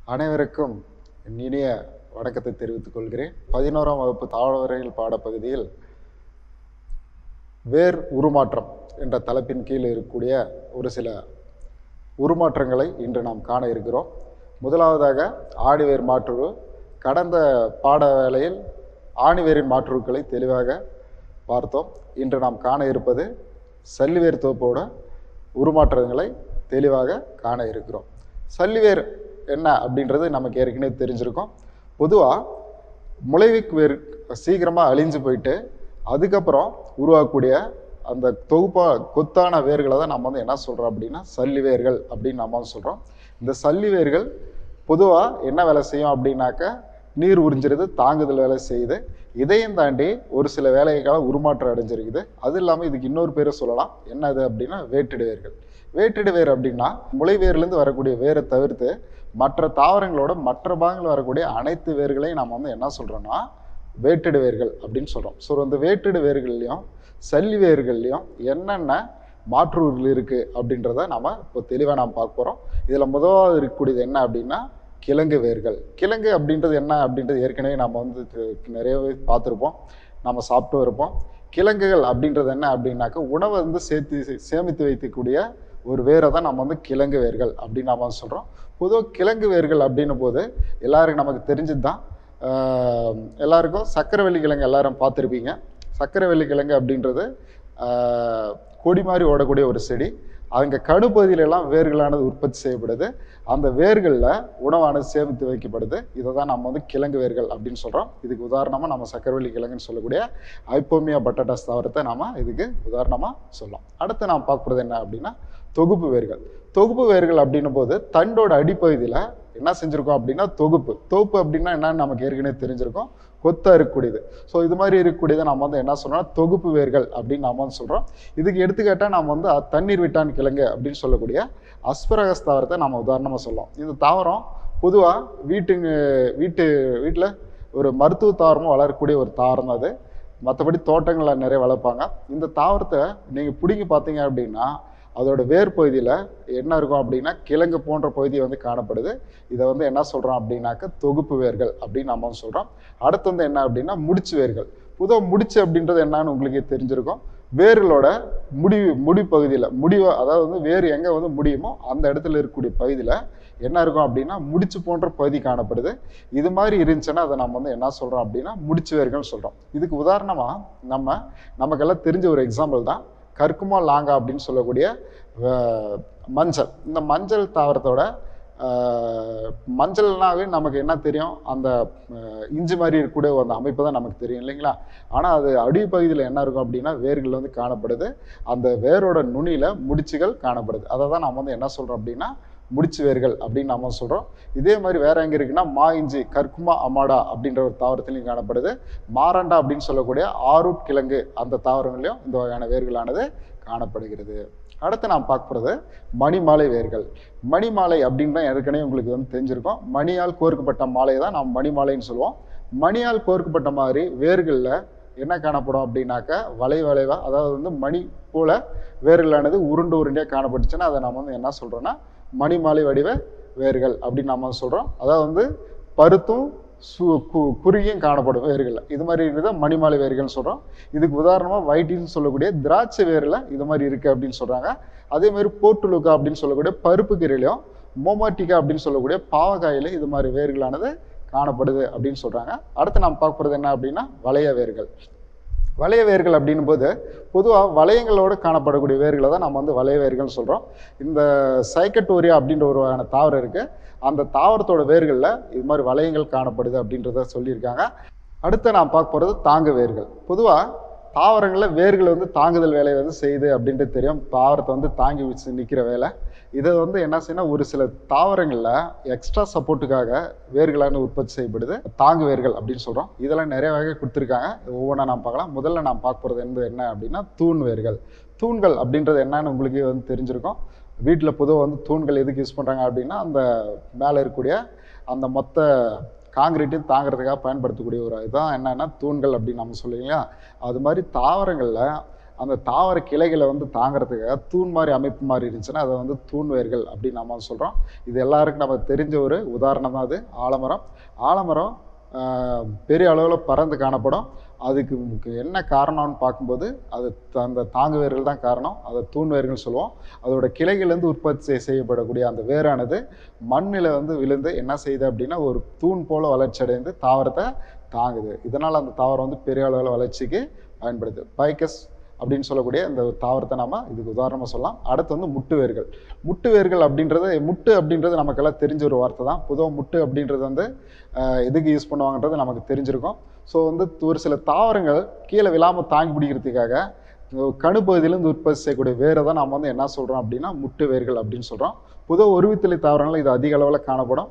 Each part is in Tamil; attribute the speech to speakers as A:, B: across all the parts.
A: அனைவருக்கும் என் இனிய வணக்கத்தை தெரிவித்துக் கொள்கிறேன் பதினோராம் வகுப்பு தாவரவியல் பாடப்பகுதியில் வேர் உருமாற்றம் என்ற தலைப்பின் கீழ் இருக்கக்கூடிய ஒரு சில உருமாற்றங்களை இன்று நாம் காண இருக்கிறோம் முதலாவதாக ஆணிவேர் மாற்றுரு கடந்த பாட வேளையில் ஆணிவேரின் மாற்றுருக்களை தெளிவாக பார்த்தோம் இன்று நாம் காண இருப்பது சல்லிவேர் தோப்போட உருமாற்றங்களை தெளிவாக காண இருக்கிறோம் சல்லிவேர் என்ன அப்படின்றது நமக்கு ஏற்கனவே தெரிஞ்சிருக்கும் பொதுவாக முளைவிக்கு வேர் சீக்கிரமாக அழிஞ்சு போயிட்டு அதுக்கப்புறம் உருவாகக்கூடிய அந்த தொகுப்பா கொத்தான வேர்களை தான் நம்ம வந்து என்ன சொல்கிறோம் அப்படின்னா சல்லி வேர்கள் அப்படின்னு நம்ம வந்து சொல்கிறோம் இந்த சல்லி வேர்கள் பொதுவாக என்ன வேலை செய்யும் அப்படின்னாக்க நீர் உறிஞ்சிறது தாங்குதல் வேலை செய்யுது இதையும் தாண்டி ஒரு சில வேலைகளை உருமாற்றம் அடைஞ்சிருக்குது அது இல்லாமல் இதுக்கு இன்னொரு பேரை சொல்லலாம் என்னது அப்படின்னா வேற்றிடு வேர்கள் வேற்றிடு வேர் அப்படின்னா முளை வேர்லேருந்து வரக்கூடிய வேரை தவிர்த்து மற்ற தாவரங்களோட மற்ற பாகங்கள் வரக்கூடிய அனைத்து வேர்களையும் நம்ம வந்து என்ன சொல்கிறோன்னா வேற்றிடு வேர்கள் அப்படின்னு சொல்கிறோம் ஸோ அந்த வேற்றிடு வேர்கள்லையும் சல்லி வேர்கள்லையும் என்னென்ன மாற்றுகள் இருக்குது அப்படின்றத நம்ம இப்போ தெளிவாக நாம் பார்க்க போகிறோம் இதில் முதலாவது இருக்கக்கூடியது என்ன அப்படின்னா கிழங்கு வேர்கள் கிழங்கு அப்படின்றது என்ன அப்படின்றது ஏற்கனவே நம்ம வந்து து- நிறையவே பார்த்துருப்போம் நம்ம சாப்பிட்டும் இருப்போம் கிழங்குகள் அப்படின்றது என்ன அப்படின்னாக்க உணவை வந்து சேர்த்து சேமித்து வைக்கக்கூடிய ஒரு வேரை தான் நம்ம வந்து கிழங்கு வேர்கள் அப்படின்னு நம்ம வந்து சொல்கிறோம் பொதுவாக கிழங்கு வேர்கள் அப்படின்னும் போது எல்லாருக்கும் நமக்கு தெரிஞ்சது தான் ஆஹ் எல்லாருக்கும் சக்கரவள்ளி கிழங்கு எல்லாரும் பார்த்துருப்பீங்க சக்கரவள்ளி கிழங்கு அப்படின்றது ஆஹ் கொடி மாதிரி ஓடக்கூடிய ஒரு செடி அங்கே கடுப்பகுதியில எல்லாம் வேர்களானது உற்பத்தி செய்யப்படுது அந்த வேர்களில் உணவானது சேமித்து வைக்கப்படுது இதை தான் நம்ம வந்து கிழங்கு வேர்கள் அப்படின்னு சொல்கிறோம் இதுக்கு உதாரணமாக நம்ம சக்கரவள்ளி கிழங்குன்னு சொல்லக்கூடிய ஐப்போமியா பட்டாட்டாஸ் தாவரத்தை நாம இதுக்கு உதாரணமாக சொல்லலாம் அடுத்து நாம் பார்க்குறது என்ன அப்படின்னா தொகுப்பு வேர்கள் தொகுப்பு வேர்கள் அப்படின்னும் போது தண்டோட அடிப்பகுதியில் என்ன செஞ்சுருக்கோம் அப்படின்னா தொகுப்பு தொகுப்பு அப்படின்னா என்னன்னு நமக்கு ஏற்கனவே தெரிஞ்சிருக்கும் கொத்தா இருக்கக்கூடியது ஸோ இது மாதிரி இருக்கக்கூடியதை நம்ம வந்து என்ன சொல்றோம்னா தொகுப்பு வேர்கள் அப்படின்னு நாம வந்து சொல்கிறோம் இதுக்கு எடுத்துக்காட்டால் நம்ம வந்து அ- தண்ணீர் விட்டான் கிழங்கு அப்படின்னு சொல்லக்கூடிய அஸ்பரகஸ் தாவரத்தை நம்ம உதாரணமாக சொல்லலாம் இந்த தாவரம் பொதுவாக வீட்டுங்க வீட்டு வீட்டில் ஒரு மருத்துவ தாவரமாக வளரக்கூடிய ஒரு தாவரம் தான் அது மற்றபடி தோட்டங்களில் நிறைய வளர்ப்பாங்க இந்த தாவரத்தை நீங்கள் பிடிங்கி பார்த்தீங்க அப்படின்னா அதோட வேர் பகுதியில் என்ன இருக்கும் அப்படின்னா கிழங்கு போன்ற பகுதி வந்து காணப்படுது இதை வந்து என்ன சொல்கிறோம் அப்படின்னாக்க தொகுப்பு வேர்கள் அப்படின்னு நம்ம வந்து சொல்கிறோம் அடுத்து வந்து என்ன அப்படின்னா முடிச்சு வேர்கள் பொதுவாக முடிச்சு அப்படின்றது என்னன்னு உங்களுக்கே தெரிஞ்சிருக்கும் வேர்களோட முடி முடி பகுதியில் முடிவு அதாவது வந்து வேர் எங்கே வந்து முடியுமோ அந்த இடத்துல இருக்கக்கூடிய பகுதியில் என்ன இருக்கும் அப்படின்னா முடிச்சு போன்ற பகுதி காணப்படுது இது மாதிரி இருந்துச்சுன்னா அதை நம்ம வந்து என்ன சொல்கிறோம் அப்படின்னா முடிச்சு வேர்கள்னு சொல்கிறோம் இதுக்கு உதாரணமாக நம்ம நமக்கெல்லாம் தெரிஞ்ச ஒரு எக்ஸாம்பிள் தான் கர்க்குமா லாங்கா அப்படின்னு சொல்லக்கூடிய அஹ், மஞ்சள் இந்த மஞ்சள் தாவரத்தோட அஹ், மஞ்சள்னாவே நமக்கு என்ன தெரியும் அந்த அஹ், இஞ்சி மாதிரி இருக்கக்கூடிய அந்த அமைப்பு தான் நமக்கு தெரியும் இல்லைங்களா ஆனால் அது அடிப்பகுதியில் என்ன இருக்கும் அப்படின்னா வேர்கள் வந்து காணப்படுது அந்த வேரோட நுனியில் முடிச்சுகள் காணப்படுது அதை தான் நம்ம வந்து என்ன சொல்கிறோம் அப்படின்னா முடிச்சு வேர்கள் அப்படின்னு நம்ம சொல்கிறோம் இதே மாதிரி வேற எங்கே இருக்குன்னா மா இஞ்சி கர்க்குமா அமாடா அப்படின்ற ஒரு தாவரத்திலையும் காணப்படுது மாரண்டா அப்படின்னு சொல்லக்கூடிய ஆரூட் கிழங்கு அந்த தாவரங்களையும் இந்த வகையான வேர்களானது காணப்படுகிறது அடுத்து நாம் பார்க்கறது மணிமாலை வேர்கள் மணிமாலை அப்படின்னா ஏற்கனவே உங்களுக்கு வந்து தெரிஞ்சிருக்கும் மணியால் கோர்க்கப்பட்ட மாலை தான் நாம் மணிமாலைன்னு சொல்லுவோம் மணியால் கோர்க்கப்பட்ட மாதிரி வேர்களில் என்ன காணப்படும் அப்படின்னாக்க வளை வளைவா அதாவது வந்து மணி போல வேர்களானது உருண்டு உருண்டையாக காணப்பட்டுச்சுன்னா அதை நம்ம வந்து என்ன சொல்கிறோன்னா மணிமாலை வடிவ வேர்கள் அப்படின்னு நம்ம சொல்கிறோம் அதாவது வந்து பருத்தும் சு கு குறுகியும் காணப்படும் வேர்கள் இது மாதிரி இருக்கிறத மணிமாலை வேர்கள்னு சொல்கிறோம் இதுக்கு உதாரணமாக வைட்டின்னு சொல்லக்கூடிய திராட்சை வேரில் இது மாதிரி இருக்குது அப்படின்னு சொல்கிறாங்க அதே மாதிரி போர்ட்டுலுக்கா அப்படின்னு சொல்லக்கூடிய பருப்பு கீரையிலையும் மோமாட்டிகா அப்படின்னு சொல்லக்கூடிய பாவக்காயில இது மாதிரி வேர்களானது காணப்படுது அப்படின்னு சொல்கிறாங்க அடுத்து நாம் பார்க்க போகிறது என்ன அப்படின்னா வளைய வேர்கள் வளைய வேர்கள் அப்படின்னும் போது பொதுவாக வளையங்களோடு காணப்படக்கூடிய வேர்களை தான் நம்ம வந்து வளைய வேர்கள்னு சொல்கிறோம் இந்த சைக்கட்டோரியா அப்படின்ற ஒரு வகையான தாவரம் இருக்குது அந்த தாவரத்தோட வேர்களில் இது மாதிரி வளையங்கள் காணப்படுது அப்படின்றத சொல்லியிருக்காங்க அடுத்து நான் பார்க்க போகிறது தாங்கு வேர்கள் பொதுவாக தாவரங்களில் வேர்கள் வந்து தாங்குதல் வேலையை வந்து செய்யுது அப்படின்ட்டு தெரியும் தாவரத்தை வந்து தாங்கி வச்சு நிற்கிற வேலை இதை வந்து என்ன செய்யணும் ஒரு சில தாவரங்களில் எக்ஸ்ட்ரா சப்போர்ட்டுக்காக வேர்களான உற்பத்தி செய்யப்படுது தாங்கு வேர்கள் அப்படின்னு சொல்கிறோம் இதெல்லாம் நிறைய வகை கொடுத்துருக்காங்க ஒவ்வொன்றா நாம் பார்க்கலாம் முதல்ல நாம் பார்க்க போகிறது என்பது என்ன அப்படின்னா தூண் வேர்கள் தூண்கள் அப்படின்றது என்னன்னு உங்களுக்கு வந்து தெரிஞ்சிருக்கும் வீட்டில் பொதுவாக வந்து தூண்கள் எதுக்கு யூஸ் பண்ணுறாங்க அப்படின்னா அந்த மேலே இருக்கக்கூடிய அந்த மொத்த காங்கிரீட்டையும் தாங்கிறதுக்காக பயன்படுத்தக்கூடிய ஒரு இதுதான் என்னன்னா தூண்கள் அப்படின்னு நம்ம சொல்லுவீங்களா அது மாதிரி தாவரங்களில் அந்த தாவர கிளைகளை வந்து தாங்கிறதுக்காக தூண் மாதிரி அமைப்பு மாதிரி இருந்துச்சுன்னா அதை வந்து தூண் வேர்கள் அப்படின்னு நம்ம சொல்கிறோம் இது எல்லாருக்கும் நம்ம தெரிஞ்ச ஒரு உதாரணம் தான் அது ஆலமரம் ஆலமரம் ஆஹ், பெரிய அளவில் பறந்து காணப்படும் அதுக்கு முக்க- என்ன காரணம்னு பார்க்கும்போது அது த- அந்த தாங்கு வேர்கள் தான் காரணம் அதை தூண் வேர்கள் சொல்லுவோம் அதோட கிளைகள்லேருந்து உற்பத்தி செய்- செய்யப்படக்கூடிய அந்த வேரானது மண்ணில் வந்து விழுந்து என்ன செய்யுது அப்படின்னா ஒரு தூண் போல வளர்ச்சி அடைந்து தாவரத்தை தாங்குது இதனால் அந்த தாவரம் வந்து பெரிய அளவில் வளர்ச்சிக்கு பயன்படுது பைக்கஸ் அப்படின்னு சொல்லக்கூடிய இந்த ஒரு தாவரத்தை நாம இதுக்கு உதாரணமாக சொல்லலாம் அடுத்து வந்து முட்டு வேர்கள் முட்டு வேர்கள் அப்படின்றது முட்டு அப்படின்றது நமக்கெல்லாம் தெரிஞ்ச ஒரு வார்த்தை தான் பொதுவாக முட்டு அப்படின்றது வந்து ஆஹ், எதுக்கு யூஸ் பண்ணுவாங்கன்றது நமக்கு தெரிஞ்சிருக்கும் ஸோ வந்து ஒரு சில தாவரங்கள் கீழே விழாமல் தாங்கி பிடிக்கிறதுக்காக கணு பகுதியிலேருந்து உற்பத்தி செய்யக்கூடிய வேரை தான் நம்ம வந்து என்ன சொல்கிறோம் அப்படின்னா முட்டு வேர்கள் அப்படின்னு சொல்கிறோம் பொதுவாக ஒருவித்தலை தாவரங்கள் இது அதிக அளவில் காணப்படும்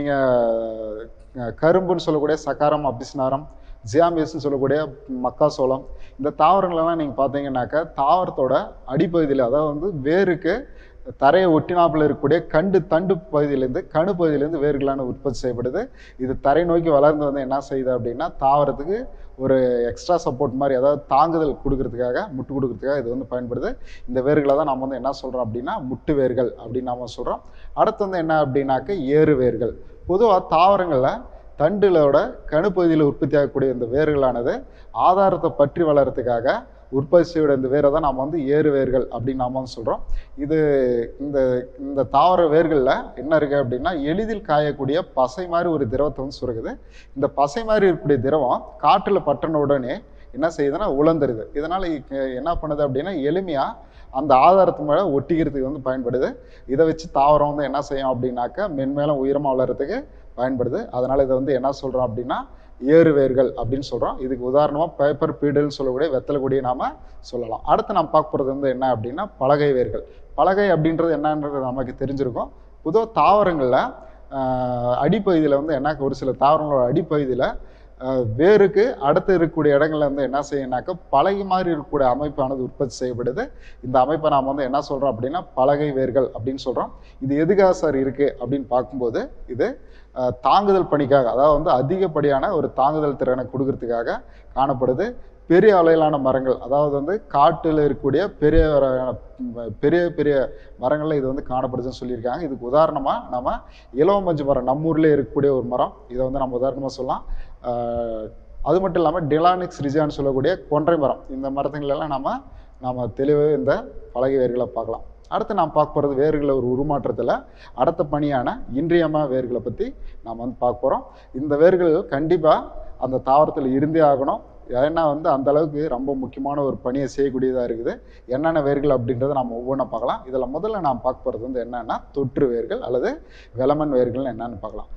A: நீங்கள் கரும்புன்னு சொல்லக்கூடிய சக்காரம் அபிஸ்னாரம் ஜியாமியஸ்ன்னு சொல்லக்கூடிய மக்காசோளம் இந்த தாவரங்களெல்லாம் நீங்கள் பார்த்தீங்கன்னாக்கா தாவரத்தோட அடிப்பகுதியில் அதாவது வந்து வேருக்கு தரையை ஒட்டினாப்புல இருக்கக்கூடிய கண்டு தண்டு பகுதியிலேருந்து கணு பகுதியிலேருந்து வேர்களான உற்பத்தி செய்யப்படுது இது தரை நோக்கி வளர்ந்து வந்து என்ன செய்யுது அப்படின்னா தாவரத்துக்கு ஒரு எக்ஸ்ட்ரா சப்போர்ட் மாதிரி அதாவது தாங்குதல் கொடுக்கறதுக்காக முட்டு கொடுக்கறதுக்காக இது வந்து பயன்படுது இந்த வேர்களை தான் நம்ம வந்து என்ன சொல்கிறோம் அப்படின்னா முட்டு வேர்கள் அப்படின்னு நாம சொல்கிறோம் அடுத்து வந்து என்ன அப்படின்னாக்க ஏறு வேர்கள் பொதுவாக தாவரங்களில் தண்டுகளோட கணுப்பகுதியில் உற்பத்தி ஆகக்கூடிய இந்த வேர்களானது ஆதாரத்தை பற்றி வளர்கிறதுக்காக உற்பத்தி செய்யக்கூடிய இந்த வேரை தான் நாம் வந்து ஏறு வேர்கள் அப்படின்னு நாம வந்து சொல்கிறோம் இது இந்த இந்த தாவர வேர்களில் என்ன இருக்குது அப்படின்னா எளிதில் காயக்கூடிய பசை மாதிரி ஒரு திரவத்தை வந்து சுரக்குது இந்த பசை மாதிரி இருக்கக்கூடிய திரவம் காற்றில் பட்டன உடனே என்ன செய்யுதுன்னா உலர்ந்துருது இதனால் என்ன பண்ணுது அப்படின்னா எளிமையாக அந்த ஆதாரத்து மேலே ஒட்டிக்கிறதுக்கு வந்து பயன்படுது இதை வச்சு தாவரம் வந்து என்ன செய்யும் அப்படின்னாக்கா மென்மேலும் உயரமாக வளர்கிறதுக்கு பயன்படுது அதனால் இதை வந்து என்ன சொல்கிறோம் அப்படின்னா ஏறு வேர்கள் அப்படின்னு சொல்கிறோம் இதுக்கு உதாரணமாக பேப்பர் பீடல்னு சொல்லக்கூடிய வெத்தலை கொடியை நாம் சொல்லலாம் அடுத்து நாம் பார்க்க போகிறது வந்து என்ன அப்படின்னா பலகை வேர்கள் பலகை அப்படின்றது என்னன்றது நமக்கு தெரிஞ்சிருக்கும் பொதுவாக தாவரங்களில் அடிப்பகுதியில் வந்து என்ன ஒரு சில தாவரங்களோட அடிப்பகுதியில் ஆஹ் வேருக்கு அடுத்து இருக்கக்கூடிய இடங்கள்ல வந்து என்ன செய்யணும்னாக்கா பலகை மாதிரி இருக்கக்கூடிய அமைப்பானது உற்பத்தி செய்யப்படுது இந்த அமைப்பை நாம் வந்து என்ன சொல்கிறோம் அப்படின்னா பலகை வேர்கள் அப்படின்னு சொல்கிறோம் இது எதுக்காக சார் இருக்குது அப்படின்னு பார்க்கும்போது இது ஆஹ் தாங்குதல் பணிக்காக அதாவது வந்து அதிகப்படியான ஒரு தாங்குதல் திறனை கொடுக்கறதுக்காக காணப்படுது பெரிய அளவிலான மரங்கள் அதாவது வந்து காட்டில் இருக்கக்கூடிய பெரிய வகையான, ம், பெரிய பெரிய மரங்களில் இது வந்து காணப்படுதுன்னு சொல்லியிருக்காங்க இதுக்கு உதாரணமாக நம்ம இலவ மஞ்சு மரம் நம்ம ஊர்லேயே இருக்கக்கூடிய ஒரு மரம் இதை வந்து நம்ம உதாரணமாக சொல்லலாம் ஆஹ் அது மட்டும் இல்லாமல் டிலானிக்ஸ் ரிஜான்னு சொல்லக்கூடிய கொன்றை மரம் இந்த மரத்துங்களெல்லாம் நம்ம நாம தெளிவாக இந்த பலகை வேர்களை பார்க்கலாம் அடுத்து நாம் பார்க்க போகிறது வேர்களை ஒரு உருமாற்றத்தில் அடுத்த பணியான இன்றியமா வேர்களை பற்றி நாம் வந்து பார்க்க போகிறோம் இந்த வேர்கள் கண்டிப்பாக அந்த தாவரத்தில் இருந்தே ஆகணும் ஏன்னா வந்து அந்த அளவுக்கு ரொம்ப முக்கியமான ஒரு பணியை செய்யக்கூடியதாக இருக்குது என்னென்ன வேர்கள் அப்படின்றத நம்ம ஒவ்வொன்றா பார்க்கலாம் இதில் முதல்ல நாம் பார்க்க போகிறது வந்து என்னன்னா தொற்று வேர்கள் அல்லது வெலமன் வேர்கள்னு என்னன்னு பார்க்கலாம்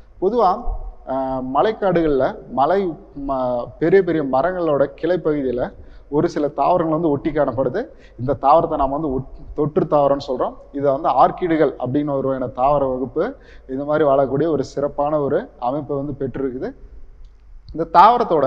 A: பொதுவாக மலைக்காடுகளில் மலை ம பெரிய பெரிய மரங்களோட கிளைப்பகுதியில் ஒரு சில தாவரங்கள் வந்து ஒட்டி காணப்படுது இந்த தாவரத்தை நாம் வந்து ஒட் தொற்று தாவரம்னு சொல்கிறோம் இதை வந்து ஆர்க்கிடுகள் அப்படின்னு ஒரு வகையான தாவர வகுப்பு இந்த மாதிரி வாழக்கூடிய ஒரு சிறப்பான ஒரு அமைப்பை வந்து பெற்றிருக்குது இந்த தாவரத்தோட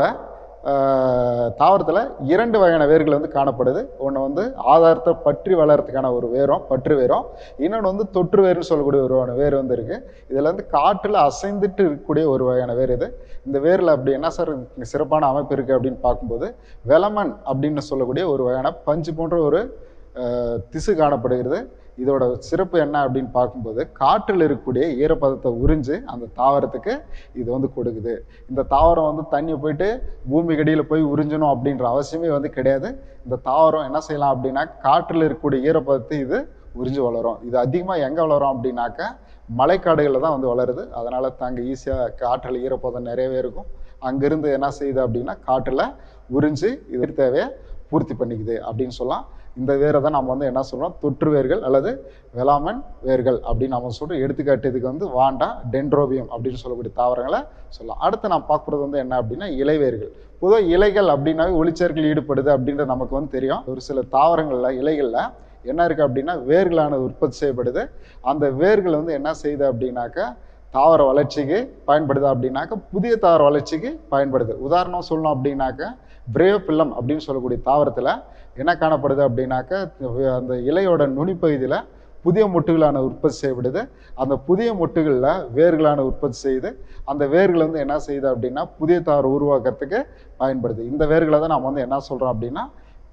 A: தாவரத்தில் இரண்டு வகையான வேர்கள் வந்து காணப்படுது ஒன்று வந்து ஆதாரத்தை பற்றி வளர்கிறதுக்கான ஒரு வேரும் பற்று வேரும் இன்னொன்று வந்து தொற்று வேர்னு சொல்லக்கூடிய ஒரு வகையான வேர் வந்து இருக்குது இதில் வந்து காற்றில் அசைந்துட்டு இருக்கக்கூடிய ஒரு வகையான வேர் இது இந்த வேரில் அப்படி என்ன சார் இங்க சிறப்பான அமைப்பு இருக்குது அப்படின்னு பார்க்கும்போது வெலமன் அப்படின்னு சொல்லக்கூடிய ஒரு வகையான பஞ்சு போன்ற ஒரு அஹ், திசு காணப்படுகிறது இதோட சிறப்பு என்ன அப்படின்னு பார்க்கும்போது காற்றில் இருக்கக்கூடிய ஈரப்பதத்தை உறிஞ்சு அந்த தாவரத்துக்கு இது வந்து கொடுக்குது இந்த தாவரம் வந்து தண்ணியை போயிட்டு பூமி கடியில் போய் உறிஞ்சணும் அப்படின்ற அவசியமே வந்து கிடையாது இந்த தாவரம் என்ன செய்யலாம் அப்படின்னா காற்றில் இருக்கக்கூடிய ஈரப்பதத்தை இது உறிஞ்சு வளரும் இது அதிகமாக எங்கே வளரும் அப்படின்னாக்கா மலைக்காடுகளில் தான் வந்து வளருது அதனால் தாங்க ஈஸியாக காற்றில் ஈரப்பதம் நிறையவே இருக்கும் அங்கேருந்து என்ன செய்யுது அப்படின்னா காற்றில் உறிஞ்சு இது தேவையை பூர்த்தி பண்ணிக்குது அப்படின்னு சொல்லலாம் இந்த வேரை தான் நம்ம வந்து என்ன சொல்றோம் தொற்று வேர்கள் அல்லது வெலாமன் வேர்கள் அப்படின்னு நம்ம சொல்றோம் எடுத்துக்காட்டு இதுக்கு வந்து வாண்டா டென்ட்ரோபியம் அப்படின்னு சொல்லக்கூடிய தாவரங்களை சொல்லலாம் அடுத்து நான் பார்க்குறது வந்து என்ன அப்படின்னா இலைவேர்கள் பொதுவாக இலைகள் அப்படின்னாவே ஒளிச்சேர்க்கையில் ஈடுபடுது அப்படின்றது நமக்கு வந்து தெரியும் ஒரு சில தாவரங்களில் இலைகளில் என்ன இருக்குது அப்படின்னா வேர்களானது உற்பத்தி செய்யப்படுது அந்த வேர்கள் வந்து என்ன செய்யுது அப்படின்னாக்கா தாவர வளர்ச்சிக்கு பயன்படுது அப்படின்னாக்கா புதிய தாவர வளர்ச்சிக்கு பயன்படுது உதாரணம் சொல்லணும் அப்படின்னாக்கா பிரேவப்பில்லம் அப்படின்னு சொல்லக்கூடிய தாவரத்தில் என்ன காணப்படுது அப்படின்னாக்கா அந்த இலையோட நுனிப்பகுதியில் புதிய மொட்டுகளான உற்பத்தி செய்யப்படுது அந்த புதிய மொட்டுகளில் வேர்களான உற்பத்தி செய்யுது அந்த வேர்கள் வந்து என்ன செய்யுது அப்படின்னா புதிய தாவர உருவாக்கத்துக்கு பயன்படுது இந்த வேர்களை தான் நம்ம வந்து என்ன சொல்கிறோம் அப்படின்னா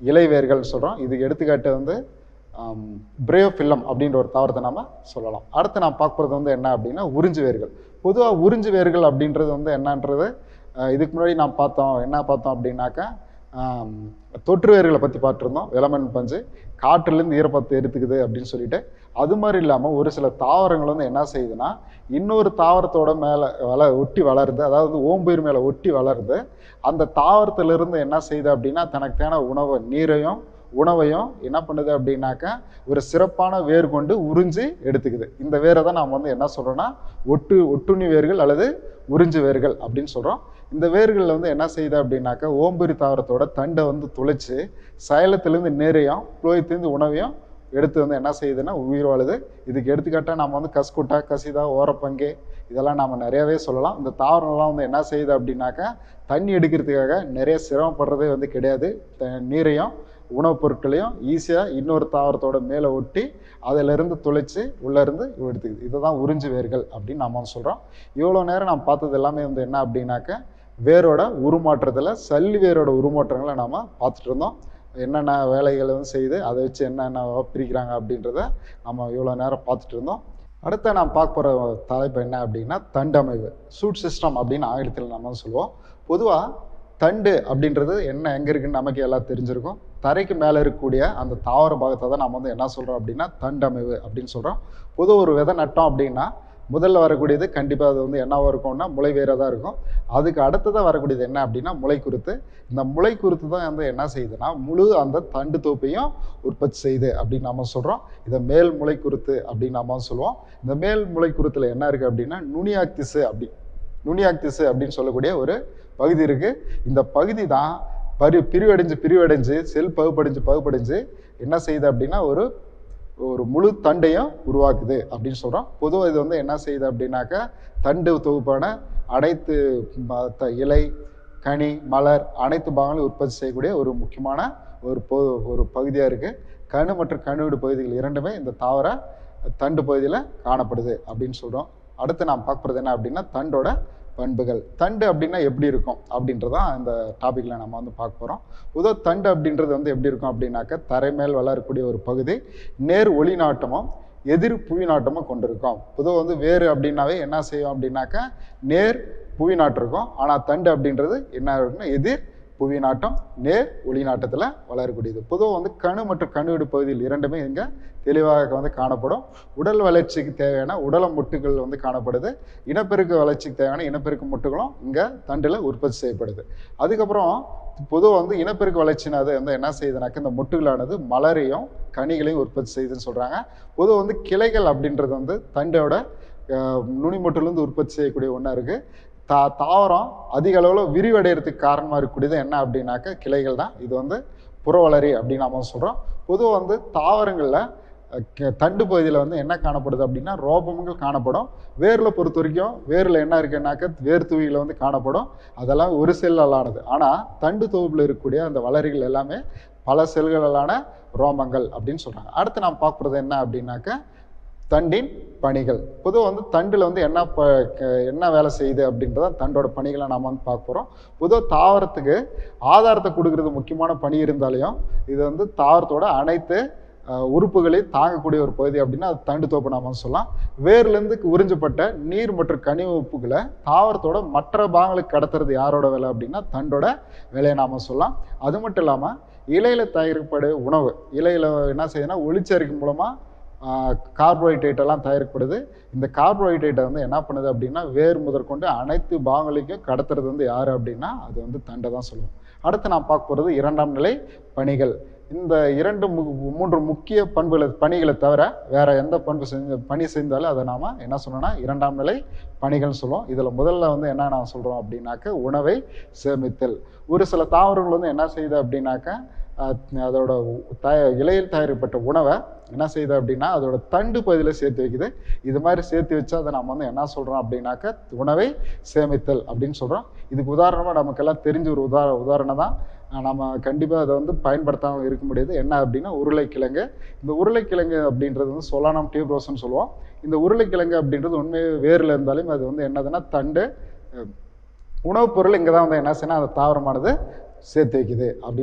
A: இலைவேர்கள் சொல்கிறோம் இதுக்கு எடுத்துக்காட்டு வந்து பிரேயோஃபில்லம் அப்படின்ற ஒரு தாவரத்தை நம்ம சொல்லலாம் அடுத்து நான் பார்க்குறது வந்து என்ன அப்படின்னா உறிஞ்சு வேர்கள் பொதுவாக உறிஞ்சு வேர்கள் அப்படின்றது வந்து என்னன்றது அஹ், இதுக்கு முன்னாடி நாம் பார்த்தோம் என்ன பார்த்தோம் அப்படின்னாக்கா ஆம், தொற்று வேர்களை பற்றி பார்த்துருந்தோம் விளமன் பஞ்சு காற்றுலேருந்து ஈரப்பதத்தை எடுத்துக்குது அப்படின்னு சொல்லிட்டு அது மாதிரி இல்லாமல் ஒரு சில தாவரங்கள் வந்து என்ன செய்யுதுன்னா இன்னொரு தாவரத்தோட மேலே வள ஒட்டி வளருது அதாவது ஓம்புயிர் மேலே ஒட்டி வளருது அந்த தாவரத்திலிருந்து என்ன செய்யுது அப்படின்னா தனக்கு தேவையான உணவை நீரையும் உணவையும் என்ன பண்ணுது அப்படின்னாக்கா ஒரு சிறப்பான வேர் கொண்டு உறிஞ்சி எடுத்துக்குது இந்த வேரை தான் நாம் வந்து என்ன சொல்கிறோன்னா ஒட்டு ஒட்டுண்ணி வேர்கள் அல்லது உறிஞ்சு வேர்கள் அப்படின்னு சொல்கிறோம் இந்த வேர்களில் வந்து என்ன செய்யுது அப்படின்னாக்கா ஓம்புரி தாவரத்தோட தண்டை வந்து துளைச்சு சயலத்திலேருந்து நீரையும் புளோயத்திலேருந்து உணவையும் எடுத்து வந்து என்ன செய்யுதுன்னா உயிர் வாழுது இதுக்கு எடுத்துக்காட்டாக நம்ம வந்து கஸ்குட்டா கசிதா ஓரப்பங்கே இதெல்லாம் நம்ம நிறையவே சொல்லலாம் இந்த தாவரங்கள்லாம் வந்து என்ன செய்யுது அப்படின்னாக்கா தண்ணி எடுக்கிறதுக்காக நிறைய சிரமப்படுறதே வந்து கிடையாது த- நீரையும் உணவுப் பொருட்களையும் ஈஸியாக இன்னொரு தாவரத்தோட மேலே ஒட்டி அதிலிருந்து துளைச்சு உள்ளேருந்து எடுத்துக்குது இதை தான் உறிஞ்சு வேர்கள் அப்படின்னு நம்ம சொல்கிறோம் இவ்வளோ நேரம் நம்ம பார்த்தது எல்லாமே வந்து என்ன அப்படின்னாக்கா வேரோட உருமாற்றத்தில் சல்லி வேரோட உருமாற்றங்களை நாம் பார்த்துட்டு இருந்தோம் என்னென்ன வேலைகளை வந்து செய்து அதை வச்சு என்னென்ன பிரிக்கிறாங்க அப்படின்றத நம்ம இவ்வளோ நேரம் பார்த்துட்டு இருந்தோம் அடுத்து நான் பார்க்க போகிற தலைப்பு என்ன அப்படின்னா தண்டமைவு சூட் சிஸ்டம் அப்படின்னு ஆங்கிலத்தில் நம்ம சொல்லுவோம் பொதுவாக தண்டு அப்படின்றது என்ன எங்கே இருக்குன்னு நமக்கு எல்லாம் தெரிஞ்சிருக்கும் தரைக்கு மேலே இருக்கக்கூடிய அந்த தாவர பாகத்தை தான் நம்ம வந்து என்ன சொல்கிறோம் அப்படின்னா தண்டமைவு அப்படின்னு சொல்கிறோம் பொது ஒரு விதை நட்டோம் அப்படின்னா முதல்ல வரக்கூடியது கண்டிப்பாக அது வந்து என்னவா இருக்கும்னா முளை வேறாக தான் இருக்கும் அதுக்கு அடுத்ததாக வரக்கூடியது என்ன அப்படின்னா முளை குருத்து இந்த முளை குருத்து தான் வந்து என்ன செய்யுதுன்னா முழு அந்த தண்டு தோப்பையும் உற்பத்தி செய்யுது அப்படின்னு நம்ம சொல்கிறோம் இதை மேல் முளை குருத்து அப்படின்னு நம்ம சொல்லுவோம் இந்த மேல் முளை குருத்தில் என்ன இருக்குது அப்படின்னா நுனியாக் திசு அப்படி நுனியாக் திசு அப்படின்னு சொல்லக்கூடிய ஒரு பகுதி இருக்குது இந்த பகுதி தான் பரி பிரிவடைஞ்சு பிரிவடைஞ்சு செல் பகுப்படைஞ்சு பகுப்படைஞ்சு என்ன செய்யுது அப்படின்னா ஒரு ஒரு முழு தண்டையும் உருவாக்குது அப்படின்னு சொல்கிறோம் பொதுவாக இது வந்து என்ன செய்யுது அப்படின்னாக்கா தண்டு தொகுப்பான அனைத்து ம- த- இலை கனி மலர் அனைத்து பாகங்களையும் உற்பத்தி செய்யக்கூடிய ஒரு முக்கியமான ஒரு பொ ஒரு பகுதியாக இருக்குது கணு மற்றும் கணுவிடு பகுதிகள் இரண்டுமே இந்த தாவர தண்டு பகுதியில் காணப்படுது அப்படின்னு சொல்கிறோம் அடுத்து நாம் பார்க்குறது என்ன அப்படின்னா தண்டோட பண்புகள் தண்டு அப்படின்னா எப்படி இருக்கும் அப்படின்றதான் இந்த டாப்பிக்கில் நம்ம வந்து பார்க்க போகிறோம் பொதுவாக தண்டு அப்படின்றது வந்து எப்படி இருக்கும் அப்படின்னாக்க தரை மேல் வளரக்கூடிய ஒரு பகுதி நேர் ஒளி நாட்டமும் எதிர் புவி நாட்டமும் கொண்டிருக்கும் பொதுவாக வந்து வேறு அப்படின்னாவே என்ன செய்யும் அப்படின்னாக்கா நேர் புவி நாட்டம் இருக்கும் ஆனால் தண்டு அப்படின்றது என்ன இருக்குன்னா எதிர் புவி நாட்டம் நேர் ஒளி நாட்டத்தில் வளரக்கூடியது பொதுவாக வந்து கணு மற்றும் கணுவிடு பகுதியில் இரண்டுமே இங்கே தெளிவாக வந்து காணப்படும் உடல் வளர்ச்சிக்கு தேவையான உடல முட்டுகள் வந்து காணப்படுது இனப்பெருக்க வளர்ச்சிக்கு தேவையான இனப்பெருக்க முட்டுகளும் இங்கே தண்டில் உற்பத்தி செய்யப்படுது அதுக்கப்புறம் பொதுவாக வந்து இனப்பெருக்க வளர்ச்சினாது வந்து என்ன செய்யுதுனாக்க இந்த முட்டுகளானது மலரையும் கனிகளையும் உற்பத்தி செய்யுதுன்னு சொல்கிறாங்க பொதுவாக வந்து கிளைகள் அப்படின்றது வந்து தண்டோட அஹ், நுனிமுட்டிலிருந்து உற்பத்தி செய்யக்கூடிய ஒன்றா இருக்குது தா தாவரம் அதிக அளவில் விரிவடைகிறதுக்கு காரணமாக இருக்கக்கூடியது என்ன அப்படின்னாக்க கிளைகள் தான் இது வந்து புறவளரி அப்படின்னு நாம சொல்கிறோம் பொதுவாக வந்து தாவரங்களில் அஹ், க- தண்டு பகுதியில் வந்து என்ன காணப்படுது அப்படின்னா ரோபங்கள் காணப்படும் வேரில் பொறுத்த வரைக்கும் வேரில் என்ன இருக்குன்னாக்க வேர் தூவியில் வந்து காணப்படும் அதெல்லாம் ஒரு செல்லாலானது ஆனால் தண்டு தொகுப்பில் இருக்கக்கூடிய அந்த வளரிகள் எல்லாமே பல செல்களாலான ரோமங்கள் அப்படின்னு சொல்கிறாங்க அடுத்து நாம் பார்க்குறது என்ன அப்படின்னாக்க தண்டின் பணிகள் பொதுவாக வந்து தண்டில் வந்து என்ன ப க- என்ன வேலை செய்யுது அப்படின்றத தண்டோட பணிகளை நாம் வந்து பார்க்க போகிறோம் பொதுவாக தாவரத்துக்கு ஆதாரத்தை கொடுக்கறது முக்கியமான பணி இருந்தாலையும் இது வந்து தாவரத்தோட அனைத்து அஹ், உறுப்புகளையும் தாங்கக்கூடிய ஒரு பகுதி அப்படின்னா அது தண்டு தோப்பு நாம சொல்லலாம் வேர்லேருந்து உறிஞ்சப்பட்ட நீர் மற்றும் கனிம உப்புகளை தாவரத்தோட மற்ற பாகங்களுக்கு கடத்துறது யாரோட வேலை அப்படின்னா தண்டோட வேலையை நாம சொல்லலாம் அது மட்டும் இல்லாமல் இலையில தயாரிக்கப்படும் உணவு இலையில என்ன செய்யுதுன்னா ஒளிச்சேர்க்கை மூலமாக கார்போஹைட்ரேட் எல்லாம் தயாரிக்கப்படுது இந்த கார்போஹைட்ரேட்டை வந்து என்ன பண்ணுது அப்படின்னா வேர் முதற்கொண்டு அனைத்து பாகங்களுக்கும் கடத்துறது வந்து யார் அப்படின்னா அது வந்து தண்டை தான் சொல்லுவோம் அடுத்து நான் பார்க்க போகிறது இரண்டாம் நிலை பணிகள் இந்த இரண்டு மு மூன்று முக்கிய பண்புகளை பணிகளை தவிர வேற எந்த பண்பு செஞ்ச பணி செய்தாலும் அதை நாம என்ன சொல்லணும்னா இரண்டாம் நிலை பணிகள்னு சொல்லுவோம் இதில் முதல்ல வந்து என்ன நான் சொல்கிறோம் அப்படின்னாக்க உணவை சேமித்தல் ஒரு சில தாவரங்கள் வந்து என்ன செய்யுது அப்படின்னாக்க அஹ், அதோட தய இலையில் தயாரிக்கப்பட்ட உணவை என்ன செய்யுது அப்படின்னா அதோட தண்டு பகுதியில் சேர்த்து வைக்குது இது மாதிரி சேர்த்து வச்சா அதை நம்ம வந்து என்ன சொல்கிறோம் அப்படின்னாக்க உணவை சேமித்தல் அப்படின்னு சொல்கிறோம் இதுக்கு உதாரணமாக நமக்கெல்லாம் தெரிஞ்ச ஒரு உதார உதாரணம் தான் அஹ் நம்ம கண்டிப்பாக அதை வந்து பயன்படுத்தாமல் இருக்க முடியாது என்ன அப்படின்னா உருளைக்கிழங்கு இந்த உருளைக்கிழங்கு அப்படின்றது வந்து சொலானம் டியூப்ரோஸ்ன்னு சொல்லுவோம் இந்த உருளைக்கிழங்கு அப்படின்றது உண்மை வேரில் இருந்தாலும் அது வந்து என்னதுன்னா தண்டு அஹ், உணவுப் பொருள் இங்கே தான் வந்து என்ன செய்யணும் அந்த தாவரமானது சேர்த்து வைக்குது அப்படின்னு சொல்கிறோம்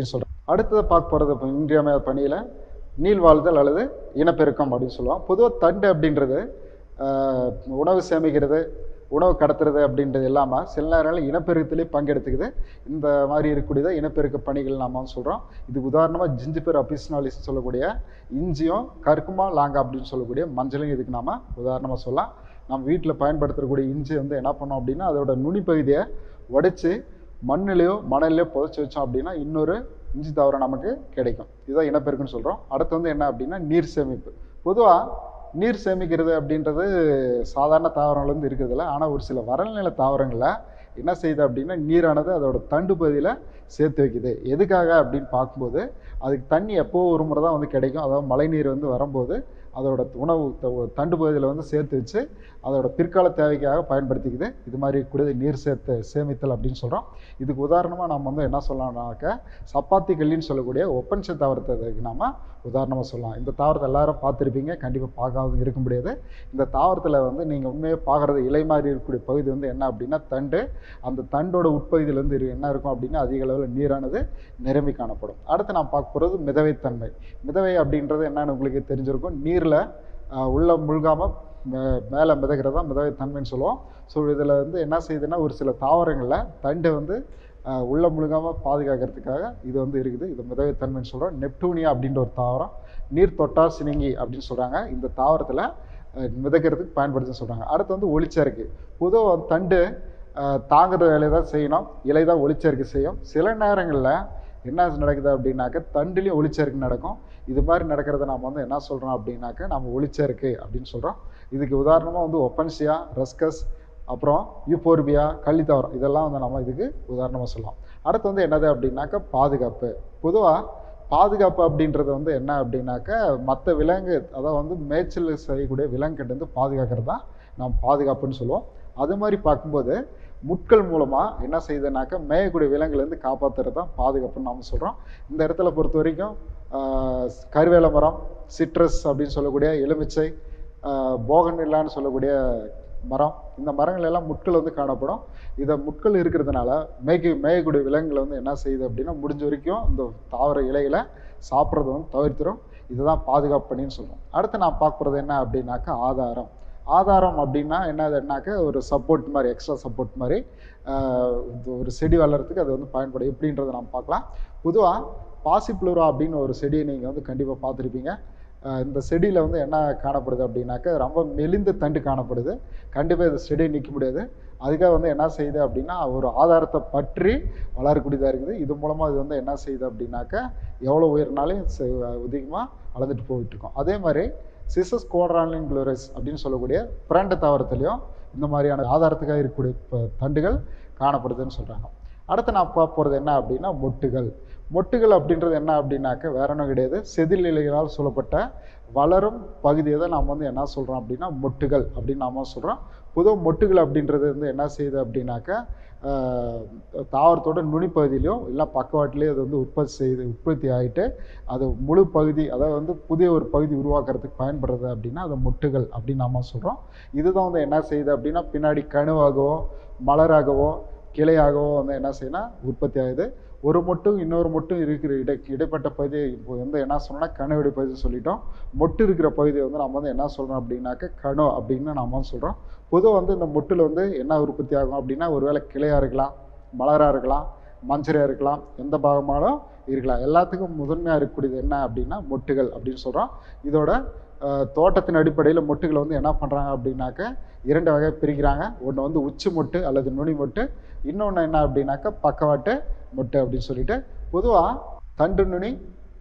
A: அடுத்தது பார்க்க போகிறது இப்போ இன்றியமையாத பணியில் நீள் வாழ்தல் அல்லது இனப்பெருக்கம் அப்படின்னு சொல்லுவோம் பொதுவாக தண்டு அப்படின்றது ஆஹ், உணவு சேமிக்கிறது உணவு கடத்துறது அப்படின்றது இல்லாமல் சில நேரங்களில் இனப்பெருக்கத்திலே பங்கெடுத்துக்குது இந்த மாதிரி இருக்கக்கூடியதை இனப்பெருக்க பணிகள் நாம சொல்கிறோம் இது உதாரணமாக ஜிஞ்சிபெர் அபிஸ்னாலிஸ் சொல்லக்கூடிய இஞ்சியும் கற்குமா லாங்கா அப்படின்னு சொல்லக்கூடிய மஞ்சளையும் இதுக்கு நாம உதாரணமாக சொல்லலாம் நம்ம வீட்டில் பயன்படுத்தக்கூடிய இஞ்சி வந்து என்ன பண்ணோம் அப்படின்னா அதோட நுனி பகுதியை உடைச்சு மண்ணிலையோ மணல்லையோ புதைச்சி வச்சோம் அப்படின்னா இன்னொரு இஞ்சி தாவரம் நமக்கு கிடைக்கும் இதுதான் இனப்பெருக்குன்னு சொல்கிறோம் அடுத்து வந்து என்ன அப்படின்னா நீர் சேமிப்பு பொதுவாக நீர் சேமிக்கிறது அப்படின்றது சாதாரண தாவரங்கள் வந்து இருக்கிறதில்ல ஆனால் ஒரு சில வறள்நில தாவரங்களில் என்ன செய்யுது அப்படின்னா நீரானது அதோட தண்டு பகுதியில் சேர்த்து வைக்குது எதுக்காக அப்படின்னு பார்க்கும்போது அதுக்கு தண்ணி எப்போ ஒரு முறை தான் வந்து கிடைக்கும் அதாவது மழை நீர் வந்து வரும்போது அதோட உணவு த- தண்டு பகுதியில் வந்து சேர்த்து வச்சு அதோட பிற்கால தேவைக்காக பயன்படுத்திக்குது இது மாதிரி கூடியது நீர் சேர்த்து சேமித்தல் அப்படின்னு சொல்கிறோம் இதுக்கு உதாரணமாக நம்ம வந்து என்ன சொல்லலாம்னாக்க சப்பாத்தி கல்லின்னு சொல்லக்கூடிய ஒப்பன்ச தாவரத்துக்கு நாம உதாரணமாக சொல்லலாம் இந்த தாவரத்தை எல்லாரும் பார்த்துருப்பீங்க கண்டிப்பாக பார்க்காத இருக்க முடியாது இந்த தாவரத்தில் வந்து நீங்கள் உண்மையாக பார்க்குறது இலை மாதிரி இருக்கக்கூடிய பகுதி வந்து என்ன அப்படின்னா தண்டு அந்த தண்டோட உட்பகுதியில் வந்து இரு- என்ன இருக்கும் அப்படின்னா அதிக அளவில் நீரானது நிரம்பி காணப்படும் அடுத்து நான் பார்க்க போகிறது மிதவைத்தன்மை மிதவை அப்படின்றது என்னன்னு உங்களுக்கு தெரிஞ்சிருக்கும் நீரில் உள்ள முழுகாமல் மேலே மிதக்கிறது தான் மிதவைத்தன்மைன்னு சொல்லுவோம் ஸோ இதில் வந்து என்ன செய்யுதுன்னா ஒரு சில தாவரங்களில் தண்டு வந்து ஆஹ், உள்ள முழுகாமல் பாதுகாக்கிறதுக்காக இது வந்து இருக்குது இது மிதவைத்தன்மைன்னு சொல்கிறோம் நெப்டூனியா அப்படின்ற ஒரு தாவரம் நீர் தொட்டா சினிங்கி அப்படின்னு சொல்கிறாங்க இந்த தாவரத்தில் மிதக்கிறதுக்கு பயன்படுத்துன்னு சொல்கிறாங்க அடுத்து வந்து ஒளிச்சறுக்கு பொதுவாக தண்டு ஆஹ், தாங்குற வேலையை தான் செய்யணும் இலை தான் ஒளிச்சறுக்கு செய்யும் சில நேரங்களில் என்ன நடக்குது அப்படின்னாக்க தண்டுலேயும் ஒளிச்சறுக்கு நடக்கும் இது மாதிரி நடக்கிறத நாம் வந்து என்ன சொல்கிறோம் அப்படின்னாக்க நம்ம ஒளிச்சறுக்கு அப்படின்னு சொல்கிறோம் இதுக்கு உதாரணமாக வந்து ஒப்பன்சியா ரஸ்கஸ் அப்புறம் யூபோர்பியா கள்ளித்தவரம் இதெல்லாம் வந்து நம்ம இதுக்கு உதாரணமாக சொல்லலாம் அடுத்து வந்து என்னது அப்படின்னாக்க பாதுகாப்பு பொதுவாக பாதுகாப்பு அப்படின்றது வந்து என்ன அப்படின்னாக்க மற்ற விலங்கு அதாவது வந்து மேய்ச்சல் செய்யக்கூடிய விலங்குகிட்ட இருந்து பாதுகாக்கிறது தான் நாம் பாதுகாப்புன்னு சொல்லுவோம் அது மாதிரி பார்க்கும்போது முட்கள் மூலமாக என்ன செய்யுதுனாக்க மேயக்கூடிய விலங்குலேருந்து காப்பாற்றுறது தான் பாதுகாப்புன்னு நாம் சொல்கிறோம் இந்த இடத்துல பொறுத்த வரைக்கும் ஆஹ், கருவேல மரம் சிட்ரஸ் அப்படின்னு சொல்லக்கூடிய எலுமிச்சை போகனில்லான்னு சொல்லக்கூடிய மரம் இந்த மரங்கள் எல்லாம் முட்கள் வந்து காணப்படும் இதை முட்கள் இருக்கிறதுனால மேய்க்க மேயக்கூடிய விலங்குகள் வந்து என்ன செய்யுது அப்படின்னா முடிஞ்ச வரைக்கும் இந்த தாவர இலைகளை சாப்பிட்றத வந்து தவிர்த்துரும் இதுதான் பாதுகாப்பு பண்ணின்னு சொல்கிறோம் அடுத்து நான் பார்க்குறது என்ன அப்படின்னாக்கா ஆதாரம் ஆதாரம் அப்படின்னா என்னதுன்னாக்க ஒரு சப்போர்ட் மாதிரி எக்ஸ்ட்ரா சப்போர்ட் மாதிரி ஆஹ், இது ஒரு செடி வளர்கிறதுக்கு அது வந்து பயன்படும் எப்படின்றத நம்ம பார்க்கலாம் பொதுவாக பாசிப்ளூரா அப்படின்னு ஒரு செடியை நீங்கள் வந்து கண்டிப்பாக பார்த்துருப்பீங்க ஆஹ், இந்த செடியில் வந்து என்ன காணப்படுது அப்படின்னாக்க ரொம்ப மெலிந்த தண்டு காணப்படுது கண்டிப்பாக இந்த செடியை நிற்க முடியாது அதுக்காக வந்து என்ன செய்யுது அப்படின்னா ஒரு ஆதாரத்தை பற்றி வளரக்கூடியதாக இருக்குது இது மூலமாக இது வந்து என்ன செய்யுது அப்படின்னாக்க எவ்வளோ உயர்னாலும் அதிகமாக வளர்ந்துட்டு போயிட்டு இருக்கோம் அதே மாதிரி சிசஸ் கோட்ராலின் குளோரஸ் அப்படின்னு சொல்லக்கூடிய பிரண்ட தாவரத்துலேயும் இந்த மாதிரியான ஆதாரத்துக்காக இருக்கக்கூடிய ப- தண்டுகள் காணப்படுதுன்னு சொல்கிறாங்க அடுத்து நான் பார்க்க போகிறது என்ன அப்படின்னா மொட்டுகள் மொட்டுகள் அப்படின்றது என்ன அப்படின்னாக்க வேற ஒன்றும் கிடையாது செதில் இலைகளால் சொல்லப்பட்ட வளரும் பகுதியை தான் நாம் வந்து என்ன சொல்கிறோம் அப்படின்னா மொட்டுகள் அப்படின்னு நாம சொல்கிறோம் பொதுவா மொட்டுகள் அப்படின்றது வந்து என்ன செய்யுது அப்படின்னாக்க ஆஹ், தாவரத்தோட நுனிப்பகுதியிலையும் இல்லை பக்கவாட்டிலையும் அது வந்து உற்பத்தி செய்து உற்பத்தி ஆகிட்டு அது முழு பகுதி அதாவது வந்து புதிய ஒரு பகுதி உருவாக்குறதுக்கு பயன்படுறது அப்படின்னா அது மொட்டுகள் அப்படின்னு நாம சொல்கிறோம் இதுதான் வந்து என்ன செய்யுது அப்படின்னா பின்னாடி கணுவாகவோ மலராகவோ கிளையாகவோ வந்து என்ன செய்யணும் உற்பத்தி ஆகுது ஒரு மொட்டும் இன்னொரு மொட்டும் இருக்கிற இடை இடைப்பட்ட பகுதி இப்போ வந்து என்ன சொன்னோம்னா கணுவெடி பகுதி சொல்லிட்டோம் மொட்டு இருக்கிற பகுதியை வந்து நம்ம வந்து என்ன சொல்கிறோம் அப்படின்னாக்க கணு அப்படின்னு நம்ம வந்து சொல்கிறோம் பொதுவாக வந்து இந்த மொட்டில் வந்து என்ன உற்பத்தி ஆகும் அப்படின்னா ஒருவேளை கிளையாக இருக்கலாம் மலராக இருக்கலாம் மஞ்சரியாக இருக்கலாம் எந்த பாகமாலும் இருக்கலாம் எல்லாத்துக்கும் முதன்மையாக இருக்கக்கூடியது என்ன அப்படின்னா மொட்டுகள் அப்படின்னு சொல்கிறோம் இதோட அஹ், தோட்டத்தின் அடிப்படையில் மொட்டுகளை வந்து என்ன பண்ணுறாங்க அப்படின்னாக்க இரண்டு வகை பிரிக்கிறாங்க ஒன்று வந்து உச்சி மொட்டு அல்லது நுனி மொட்டு இன்னொன்று என்ன அப்படின்னாக்க பக்கவாட்டு மொட்டு அப்படின்னு சொல்லிட்டு பொதுவாக தண்டு நுனி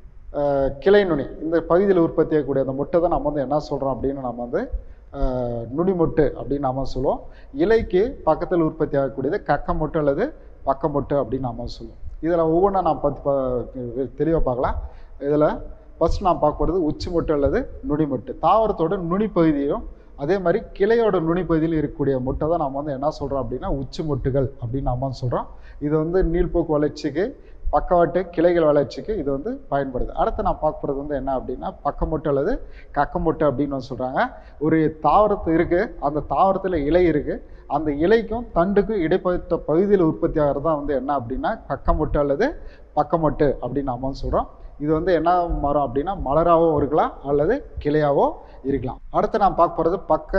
A: அஹ், கிளை நுனி இந்த பகுதியில் உற்பத்தி ஆகக்கூடிய அந்த மொட்டை தான் நம்ம வந்து என்ன சொல்கிறோம் அப்படின்னு நம்ம வந்து அஹ், நுனி மொட்டு அப்படின்னு நாம சொல்லுவோம் இலைக்கு பக்கத்தில் உற்பத்தி ஆகக்கூடியது கக்க மொட்டு அல்லது பக்க மொட்டு அப்படின்னு நாம சொல்லுவோம் இதில் ஒவ்வொன்றா நான் பார்த்து தெளிவாக பார்க்கலாம் இதில் ஃபர்ஸ்ட் நான் பார்க்க போகிறது உச்சி மொட்டு அல்லது நுனி மொட்டு தாவரத்தோட நுனி பகுதியும் அதே மாதிரி கிளையோட நுனி பகுதியில் இருக்கக்கூடிய மொட்டை தான் நம்ம வந்து என்ன சொல்கிறோம் அப்படின்னா உச்சி மொட்டுகள் அப்படின்னு நாம சொல்கிறோம் இது வந்து நீள்போக்கு வளர்ச்சிக்கு பக்கவாட்டு கிளைகள் வளர்ச்சிக்கு இது வந்து பயன்படுது அடுத்து நான் பார்க்க போகிறது வந்து என்ன அப்படின்னா பக்கமொட்டு அல்லது கக்கமொட்டு அப்படின்னு வந்து சொல்கிறாங்க ஒரு தாவரத்து இருக்குது அந்த தாவரத்தில் இலை இருக்குது அந்த இலைக்கும் தண்டுக்கும் இடைப்பட்ட பகுதியில் உற்பத்தி ஆகிறது தான் வந்து என்ன அப்படின்னா கக்கமொட்டு அல்லது பக்கமொட்டு அப்படின்னு நாம வந்து சொல்கிறோம் இது வந்து என்ன மரம் அப்படின்னா மலராகவும் இருக்கலாம் அல்லது கிளையாவோ இருக்கலாம் அடுத்து நான் பார்க்க போகிறது பக்க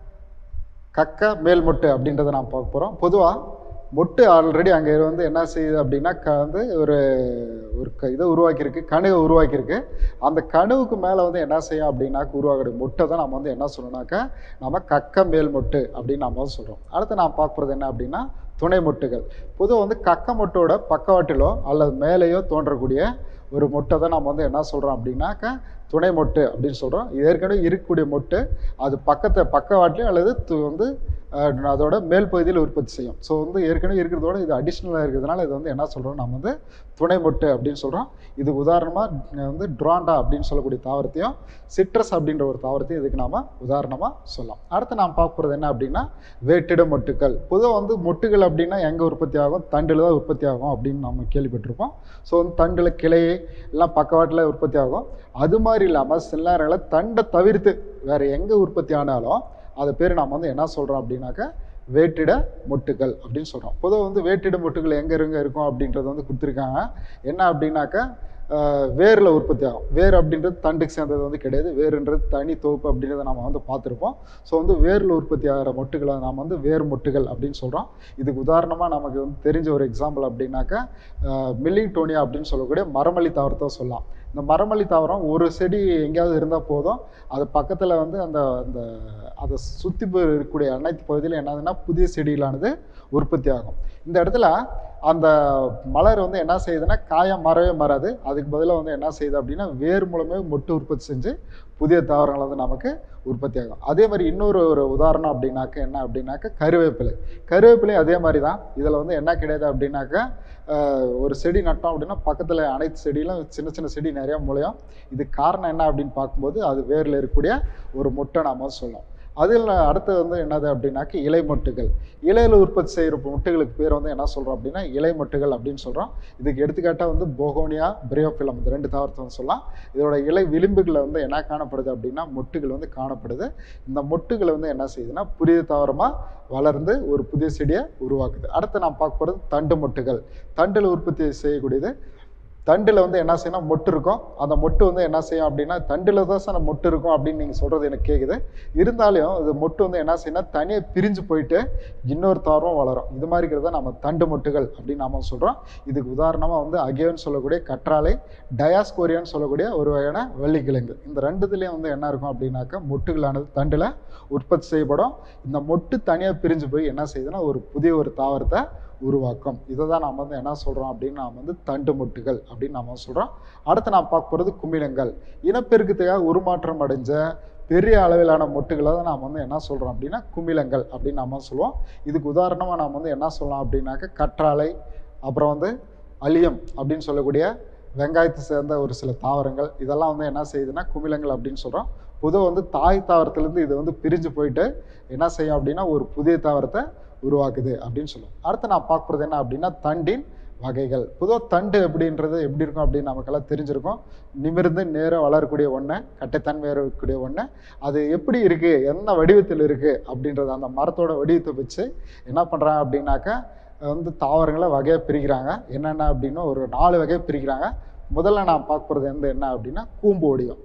A: கக்க மேல் மொட்டு அப்படின்றத நான் பார்க்க போகிறோம் பொதுவாக மொட்டு ஆல்ரெடி அங்கே வந்து என்ன செய்யுது அப்படின்னா க வந்து ஒரு ஒரு க இதை உருவாக்கியிருக்கு கணுவை உருவாக்கியிருக்கு அந்த கணுவுக்கு மேலே வந்து என்ன செய்யும் அப்படின்னாக்க உருவாக்கக்கூடிய மொட்டை தான் நம்ம வந்து என்ன சொல்லணும்னாக்கா நம்ம கக்க மேல் மொட்டு அப்படின்னு நம்ம வந்து சொல்கிறோம் அடுத்து நான் பார்க்க போகிறது என்ன அப்படின்னா துணை மொட்டுகள் பொதுவாக வந்து கக்க மொட்டோட பக்கவாட்டிலோ அல்லது மேலேயோ தோன்றக்கூடிய ஒரு மொட்டை தான் நம்ம வந்து என்ன சொல்கிறோம் அப்படின்னாக்கா துணை மொட்டு அப்படின்னு சொல்கிறோம் ஏற்கனவே இருக்கக்கூடிய மொட்டு அது பக்கத்தை பக்கவாட்டிலையும் அல்லது து- வந்து அஹ், அதோட மேல் பகுதியில் உற்பத்தி செய்யும் ஸோ வந்து ஏற்கனவே இருக்கிறதோட இது அடிஷ்னலாக இருக்கிறதுனால இது வந்து என்ன சொல்கிறோம் நம்ம வந்து துணை மொட்டு அப்படின்னு சொல்கிறோம் இது உதாரணமாக வந்து ட்ராண்டா அப்படின்னு சொல்லக்கூடிய தாவரத்தையும் சிட்ரஸ் அப்படின்ற ஒரு தாவரத்தையும் இதுக்கு நாம உதாரணமாக சொல்லலாம் அடுத்து நாம் பார்க்க போகிறது என்ன அப்படின்னா வேட்டிட மொட்டுக்கள் பொதுவாக வந்து மொட்டுகள் அப்படின்னா எங்கே உற்பத்தி ஆகும் தண்டில் தான் உற்பத்தி ஆகும் அப்படின்னு நம்ம கேள்விப்பட்டிருப்போம் ஸோ வந்து தண்டில் கிளை எல்லாம் பக்கவாட்டில் உற்பத்தி ஆகும் அது மாதிரி இல்லாமல் சில நேரங்களில் தண்டை தவிர்த்து வேறு எங்கே உற்பத்தி ஆனாலும் அது பேர் நாம் வந்து என்ன சொல்கிறோம் அப்படின்னாக்கா வேட்டிட மொட்டுகள் அப்படின்னு சொல்கிறோம் பொதுவாக வந்து வேட்டிட மொட்டுகள் எங்கே இருங்க இருக்கும் அப்படின்றது வந்து கொடுத்துருக்காங்க என்ன அப்படின்னாக்கா ஆஹ், வேரில் உற்பத்தி ஆகும் வேர் அப்படின்றது தண்டுக்கு சேர்ந்தது வந்து கிடையாது வேறுன்றது தனி தொகுப்பு அப்படின்றத நம்ம வந்து பார்த்துருப்போம் ஸோ வந்து வேரில் உற்பத்தி ஆகிற மொட்டுகளை நாம் வந்து வேர் மொட்டுகள் அப்படின்னு சொல்கிறோம் இதுக்கு உதாரணமாக நமக்கு வந்து தெரிஞ்ச ஒரு எக்ஸாம்பிள் அப்படின்னாக்கா மில்லிங் டோனியா அப்படின்னு சொல்லக்கூடிய மரமல்லி தாவரத்தை சொல்லலாம் இந்த மரமல்லி தாவரம் ஒரு செடி எங்கேயாவது இருந்தால் போதும் அது பக்கத்தில் வந்து அந்த அந்த அதை சுற்றி இருக்கக்கூடிய அனைத்து பகுதியிலும் என்னதுன்னா புதிய செடிகளானது உற்பத்தி ஆகும் இந்த இடத்துல அந்த மலர் வந்து என்ன செய்யுதுன்னா காயம் மரவே மறாது அதுக்கு பதிலாக வந்து என்ன செய்யுது அப்படின்னா வேர் மூலமே மொட்டு உற்பத்தி செஞ்சு புதிய தாவரங்கள் வந்து நமக்கு உற்பத்தி ஆகும் அதே மாதிரி இன்னொரு ஒரு உதாரணம் அப்படின்னாக்க என்ன அப்படின்னாக்க கருவேப்பிலை கருவேப்பிலை அதே மாதிரி தான் இதில் வந்து என்ன கிடையாது அப்படின்னாக்க ஆஹ், ஒரு செடி நட்டோம் அப்படின்னா பக்கத்தில் அனைத்து செடியிலும் சின்ன சின்ன செடி நிறையா முளையும் இது காரணம் என்ன அப்படின்னு பார்க்கும்போது அது வேரில் இருக்கக்கூடிய ஒரு மொட்டை நாம சொல்லலாம் அதில் அடுத்து வந்து என்னது அப்படின்னாக்க இலை மொட்டுகள் இலையில் உற்பத்தி செய்கிற மொட்டுகளுக்கு பேர் வந்து என்ன சொல்கிறோம் அப்படின்னா இலை மொட்டுகள் அப்படின்னு சொல்கிறோம் இதுக்கு எடுத்துக்காட்டாக வந்து போகோனியா பிரியோஃபிலம் இந்த ரெண்டு தாவரத்தை வந்து சொல்லலாம் இதோட இலை விளிம்புகளில் வந்து என்ன காணப்படுது அப்படின்னா மொட்டுகள் வந்து காணப்படுது இந்த மொட்டுகளை வந்து என்ன செய்யுதுன்னா புதிய தாவரமாக வளர்ந்து ஒரு புதிய செடியை உருவாக்குது அடுத்து நான் பார்க்க போகிறது தண்டு மொட்டுகள் தண்டில் உற்பத்தி செய்யக்கூடியது தண்டில் வந்து என்ன செய்யணும் மொட்டு இருக்கும் அந்த மொட்டு வந்து என்ன செய்யும் அப்படின்னா தண்டில் தான் சார் மொட்டு இருக்கும் அப்படின்னு நீங்கள் சொல்கிறது எனக்கு கேட்குது இருந்தாலும் இது மொட்டு வந்து என்ன செய்யணும் தனியாக பிரிஞ்சு போயிட்டு இன்னொரு தாவரம் வளரும் இது மாதிரி இருக்கிறத நம்ம தண்டு மொட்டுகள் அப்படின்னு நாம சொல்கிறோம் இதுக்கு உதாரணமாக வந்து அகேவன் சொல்லக்கூடிய கற்றாழை டயாஸ்கோரியான்னு சொல்லக்கூடிய ஒரு வகையான வெள்ளிக்கிழங்கு இந்த ரெண்டுத்துலேயும் வந்து என்ன இருக்கும் அப்படின்னாக்கா மொட்டுகளானது தண்டில் உற்பத்தி செய்யப்படும் இந்த மொட்டு தனியாக பிரிஞ்சு போய் என்ன செய்யுதுன்னா ஒரு புதிய ஒரு தாவரத்தை உருவாக்கும் இதை தான் நாம் வந்து என்ன சொல்கிறோம் அப்படின்னு நாம் வந்து தண்டு மொட்டுகள் அப்படின்னு நாம் சொல்கிறோம் அடுத்து நான் பார்க்க போகிறது குமிழங்கள் இனப்பெருக்கத்துக்காக உருமாற்றம் அடைஞ்ச பெரிய அளவிலான மொட்டுகளை தான் நாம் வந்து என்ன சொல்கிறோம் அப்படின்னா குமிழங்கள் அப்படின்னு நாம சொல்லுவோம் இதுக்கு உதாரணமாக நாம் வந்து என்ன சொல்லலாம் அப்படின்னாக்க கற்றாழை அப்புறம் வந்து அலியம் அப்படின்னு சொல்லக்கூடிய வெங்காயத்தை சேர்ந்த ஒரு சில தாவரங்கள் இதெல்லாம் வந்து என்ன செய்யுதுன்னா குமிழங்கள் அப்படின்னு சொல்கிறோம் பொதுவாக வந்து தாய் தாவரத்துலேருந்து இது வந்து பிரிஞ்சு போயிட்டு என்ன செய்யும் அப்படின்னா ஒரு புதிய தாவரத்தை உருவாக்குது அப்படின்னு சொல்லுவோம் அடுத்து நான் பார்க்குறது என்ன அப்படின்னா தண்டின் வகைகள் பொதுவாக தண்டு அப்படின்றது எப்படி இருக்கும் அப்படின்னு நமக்கெல்லாம் தெரிஞ்சிருக்கும் நிமிர்ந்து நேராக வளரக்கூடிய ஒன்று கட்டைத்தன்மை இருக்கக்கூடிய ஒன்று அது எப்படி இருக்குது என்ன வடிவத்தில் இருக்குது அப்படின்றது அந்த மரத்தோட வடிவத்தை வச்சு என்ன பண்ணுறாங்க அப்படின்னாக்கா வந்து தாவரங்களை வகையாக பிரிக்கிறாங்க என்னென்ன அப்படின்னா ஒரு நாலு வகையை பிரிக்கிறாங்க முதல்ல நான் பார்க்க போகிறது எந்த என்ன அப்படின்னா கூம்பு வடிவம்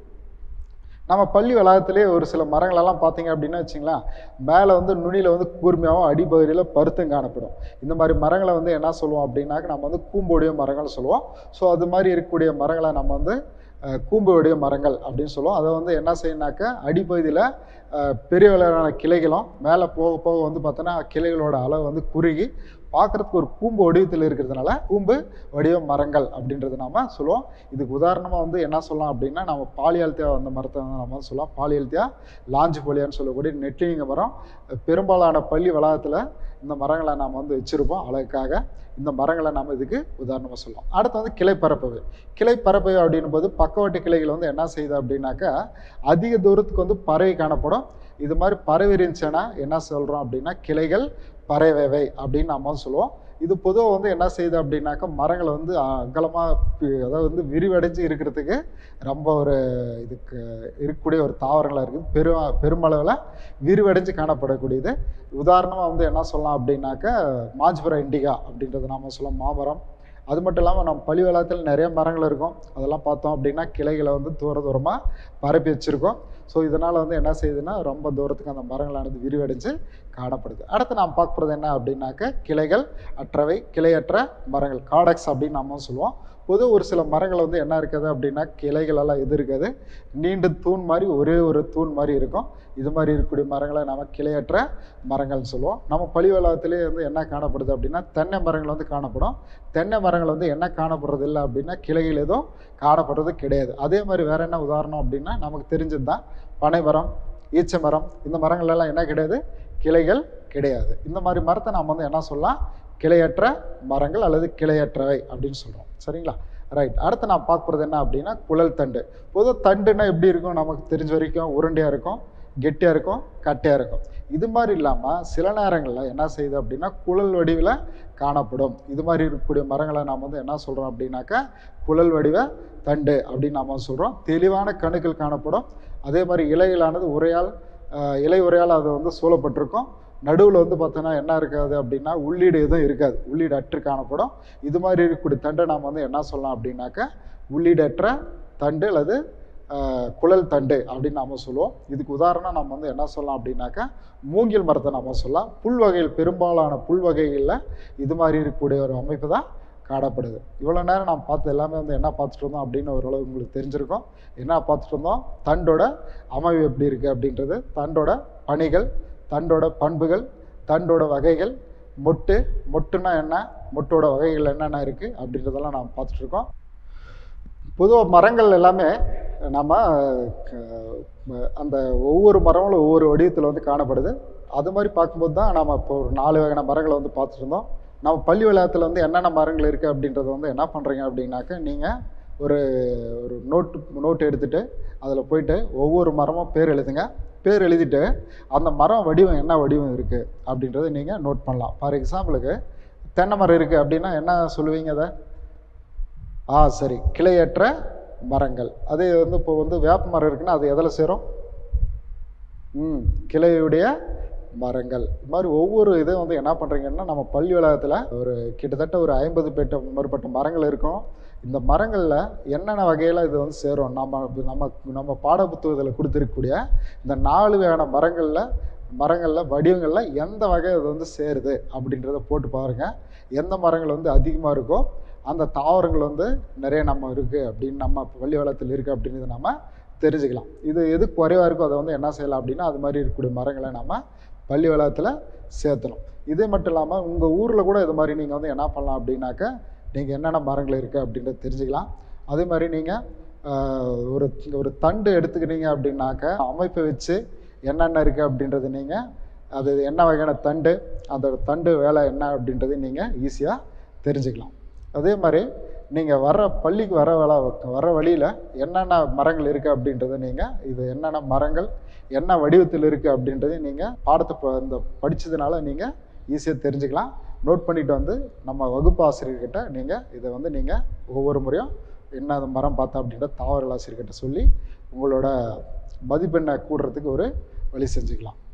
A: நம்ம பள்ளி வளாகத்திலே ஒரு சில மரங்களெல்லாம் பார்த்தீங்க அப்படின்னா வச்சிங்களேன் மேலே வந்து நுனியில் வந்து கூர்மையாகவும் அடிப்பகுதியில் பருத்தும் காணப்படும் இந்த மாதிரி மரங்களை வந்து என்ன சொல்லுவோம் அப்படின்னாக்க நம்ம வந்து கூம்போடைய மரங்கள் சொல்லுவோம் ஸோ அது மாதிரி இருக்கக்கூடிய மரங்களை நம்ம வந்து அஹ், கூம்புடைய மரங்கள் அப்படின்னு சொல்லுவோம் அதை வந்து என்ன செய்யணுனாக்க அடிப்பகுதியில் அஹ், பெரிய அளவிலான கிளைகளும் மேலே போக போக வந்து பார்த்தோன்னா கிளைகளோட அளவு வந்து குறுகி பார்க்குறதுக்கு ஒரு கூம்பு வடிவத்தில் இருக்கிறதுனால கூம்பு வடிவ மரங்கள் அப்படின்றது நாம சொல்லுவோம் இதுக்கு உதாரணமாக வந்து என்ன சொல்லலாம் அப்படின்னா நம்ம பாலியால்த்தியா அந்த மரத்தை வந்து நம்ம சொல்லலாம் பாலியால்த்தியா லாஞ்சு போலியான்னு சொல்லக்கூடிய நெட்லிங்க மரம் பெரும்பாலான பள்ளி வளாகத்தில் இந்த மரங்களை நாம் வந்து வச்சுருப்போம் அழகுக்காக இந்த மரங்களை நாம் இதுக்கு உதாரணமாக சொல்லலாம் அடுத்து வந்து கிளை பரப்பவை கிளை பரப்பவை அப்படின்னும் போது பக்கவாட்டு கிளைகள் வந்து என்ன செய்யுது அப்படின்னாக்கா அதிக தூரத்துக்கு வந்து பறவை காணப்படும் இது மாதிரி பறவை இருந்துச்சுன்னா என்ன சொல்கிறோம் அப்படின்னா கிளைகள் பறவைவை அப்படின்னு நம்ம வந்து சொல்லுவோம் இது பொதுவாக வந்து என்ன செய்யுது அப்படின்னாக்கா மரங்களை வந்து அகலமாக அதாவது வந்து விரிவடைஞ்சு இருக்கிறதுக்கு ரொம்ப ஒரு இதுக்கு இருக்கக்கூடிய ஒரு தாவரங்களாக இருக்குது பெரும் பெருமளவில் விரிவடைஞ்சு காணப்படக்கூடியது உதாரணமாக வந்து என்ன சொல்லலாம் அப்படின்னாக்கா மாஞ்சுபுரம் இண்டிகா அப்படின்றது நாம சொல்லலாம் மாமரம் அது மட்டும் இல்லாமல் நம்ம பள்ளி வளாகத்தில் நிறைய மரங்கள் இருக்கும் அதெல்லாம் பார்த்தோம் அப்படின்னா கிளைகளை வந்து தூர தூரமாக பரப்பி வச்சுருக்கோம் ஸோ இதனால் வந்து என்ன செய்யுதுன்னா ரொம்ப தூரத்துக்கு அந்த மரங்களானது விரிவடைஞ்சு காணப்படுது அடுத்து நாம் பார்க்க போகிறது என்ன அப்படின்னாக்க கிளைகள் அற்றவை கிளையற்ற மரங்கள் காடக்ஸ் அப்படின்னு நம்ம சொல்லுவோம் பொது ஒரு சில மரங்கள் வந்து என்ன இருக்குது அப்படின்னா கிளைகள் எல்லாம் எது இருக்காது நீண்ட தூண் மாதிரி ஒரே ஒரு தூண் மாதிரி இருக்கும் இது மாதிரி இருக்கக்கூடிய மரங்களை நம்ம கிளையற்ற மரங்கள்னு சொல்லுவோம் நம்ம பள்ளி வளாகத்திலே வந்து என்ன காணப்படுது அப்படின்னா தென்னை மரங்கள் வந்து காணப்படும் தென்னை மரங்கள் வந்து என்ன காணப்படுறது இல்லை அப்படின்னா கிளைகள் எதுவும் காணப்படுறது கிடையாது அதே மாதிரி வேற என்ன உதாரணம் அப்படின்னா நமக்கு தெரிஞ்சது தான் பனை மரம் ஈச்ச மரம் இந்த மரங்கள் எல்லாம் என்ன கிடையாது கிளைகள் கிடையாது இந்த மாதிரி மரத்தை நம்ம வந்து என்ன சொல்லலாம் கிளையற்ற மரங்கள் அல்லது கிளையற்றவை அப்படின்னு சொல்கிறோம் சரிங்களா ரைட் அடுத்து நான் பார்க்க போகிறது என்ன அப்படின்னா குழல் தண்டு பொதுவாக தண்டுன்னா எப்படி இருக்கும் நமக்கு தெரிஞ்ச வரைக்கும் உருண்டையாக இருக்கும் கெட்டியாக இருக்கும் கட்டையாக இருக்கும் இது மாதிரி இல்லாமல் சில நேரங்களில் என்ன செய்யுது அப்படின்னா குழல் வடிவில் காணப்படும் இது மாதிரி இருக்கக்கூடிய மரங்களை நாம் வந்து என்ன சொல்கிறோம் அப்படின்னாக்கா குழல் வடிவ தண்டு அப்படின்னு நாம் சொல்கிறோம் தெளிவான கணுக்கள் காணப்படும் அதே மாதிரி இலைகளானது உரையால் ஆஹ், இலை உரையால் அது வந்து சூழப்பட்டிருக்கும் நடுவில் வந்து பார்த்தோன்னா என்ன இருக்காது அப்படின்னா உள்ளீடு எதுவும் இருக்காது உள்ளீடு அற்று காணப்படும் இது மாதிரி இருக்கக்கூடிய தண்டை நாம் வந்து என்ன சொல்லலாம் அப்படின்னாக்கா உள்ளீடற்ற தண்டு அல்லது ஆஹ், குழல் தண்டு அப்படின்னு நாம சொல்லுவோம் இதுக்கு உதாரணம் நம்ம வந்து என்ன சொல்லலாம் அப்படின்னாக்கா மூங்கில் மரத்தை நம்ம சொல்லலாம் புல் வகையில் பெரும்பாலான புல் வகைகளில் இது மாதிரி இருக்கக்கூடிய ஒரு அமைப்பு தான் காணப்படுது இவ்வளோ நேரம் நாம் பார்த்து எல்லாமே வந்து என்ன பார்த்துட்டு இருந்தோம் அப்படின்னு ஓரளவு உங்களுக்கு தெரிஞ்சிருக்கும் என்ன பார்த்துட்டு இருந்தோம் தண்டோட அமைவு எப்படி இருக்குது அப்படின்றது தண்டோட பணிகள் தண்டோட பண்புகள் தண்டோட வகைகள் மொட்டு மொட்டுனா என்ன மொட்டோட வகைகள் என்னென்ன இருக்குது அப்படின்றதெல்லாம் நாம் பார்த்துட்டு இருக்கோம் பொதுவாக மரங்கள் எல்லாமே நம்ம க- அந்த ஒவ்வொரு மரங்களும் ஒவ்வொரு வடிவத்தில் வந்து காணப்படுது அது மாதிரி பார்க்கும்போது தான் நம்ம இப்போ ஒரு நாலு வகையான மரங்களை வந்து பார்த்துட்டு இருந்தோம் நம்ம பள்ளி விளையாட்டில் வந்து என்னென்ன மரங்கள் இருக்குது அப்படின்றத வந்து என்ன பண்ணுறீங்க அப்படின்னாக்க நீங்கள் ஒரு ஒரு நோட்டு நோட் எடுத்துகிட்டு அதில் போயிட்டு ஒவ்வொரு மரமும் பேர் எழுதுங்க பேர் எழுதிட்டு அந்த மரம் வடிவம் என்ன வடிவம் இருக்குது அப்படின்றத நீங்கள் நோட் பண்ணலாம் ஃபார் எக்ஸாம்பிளுக்கு தென்னை மரம் இருக்குது அப்படின்னா என்ன சொல்லுவீங்க அதை ஆ சரி கிளையற்ற மரங்கள் அதே வந்து இப்போ வந்து வேப்ப மரம் இருக்குன்னா அது எதில் சேரும் ம் கிளையுடைய மரங்கள் இது மாதிரி ஒவ்வொரு இதையும் வந்து என்ன பண்ணுறீங்கன்னா நம்ம பள்ளி வளாகத்தில் ஒரு கிட்டத்தட்ட ஒரு ஐம்பது பேட்ட மேற்பட்ட மரங்கள் இருக்கும் இந்த மரங்களில் என்னென்ன வகையில் இது வந்து சேரும் நம்ம நம்ம நம்ம பாட புத்தகத்தில் கொடுத்துருக்கக்கூடிய இந்த நாலு வகையான மரங்களில் மரங்களில் வடிவங்களில் எந்த வகை இது வந்து சேருது அப்படின்றத போட்டு பாருங்கள் எந்த மரங்கள் வந்து அதிகமாக இருக்கோ அந்த தாவரங்கள் வந்து நிறைய நம்ம இருக்குது அப்படின்னு நம்ம பள்ளி வளத்தில் இருக்குது அப்படின்றத நம்ம தெரிஞ்சுக்கலாம் இது எது குறைவாக இருக்கோ அதை வந்து என்ன செய்யலாம் அப்படின்னா அது மாதிரி இருக்கக்கூடிய மரங்களை நம்ம பள்ளி வளாகத்தில் சேர்த்தணும் இது மட்டும் இல்லாமல் உங்கள் ஊரில் கூட இது மாதிரி நீங்கள் வந்து என்ன பண்ணலாம் அப்படின்னாக்க நீங்கள் என்னென்ன மரங்கள் இருக்குது அப்படின்றத தெரிஞ்சுக்கலாம் அதே மாதிரி நீங்கள் ஒரு ஒரு தண்டு எடுத்துக்கிட்டீங்க அப்படின்னாக்க அமைப்பை வச்சு என்னென்ன இருக்குது அப்படின்றது நீங்கள் அது என்ன வகையான தண்டு அந்த தண்டு வேலை என்ன அப்படின்றது நீங்கள் ஈஸியாக தெரிஞ்சுக்கலாம் அதே மாதிரி நீங்கள் வர்ற பள்ளிக்கு வர வேலை வர வழியில் என்னென்ன மரங்கள் இருக்குது அப்படின்றத நீங்கள் இது என்னென்ன மரங்கள் என்ன வடிவத்தில் இருக்குது அப்படின்றத நீங்கள் பாடத்தை ப- இந்த படித்ததுனால நீங்கள் ஈஸியாக தெரிஞ்சுக்கலாம் நோட் பண்ணிட்டு வந்து நம்ம வகுப்பு ஆசிரியர்கிட்ட நீங்கள் இதை வந்து நீங்கள் ஒவ்வொரு முறையும் என்ன அந்த மரம் பார்த்தா அப்படின்ற தாவரல் ஆசிரியர்கிட்ட சொல்லி உங்களோட மதிப்பெண்ணை கூடுறதுக்கு ஒரு வழி செஞ்சுக்கலாம்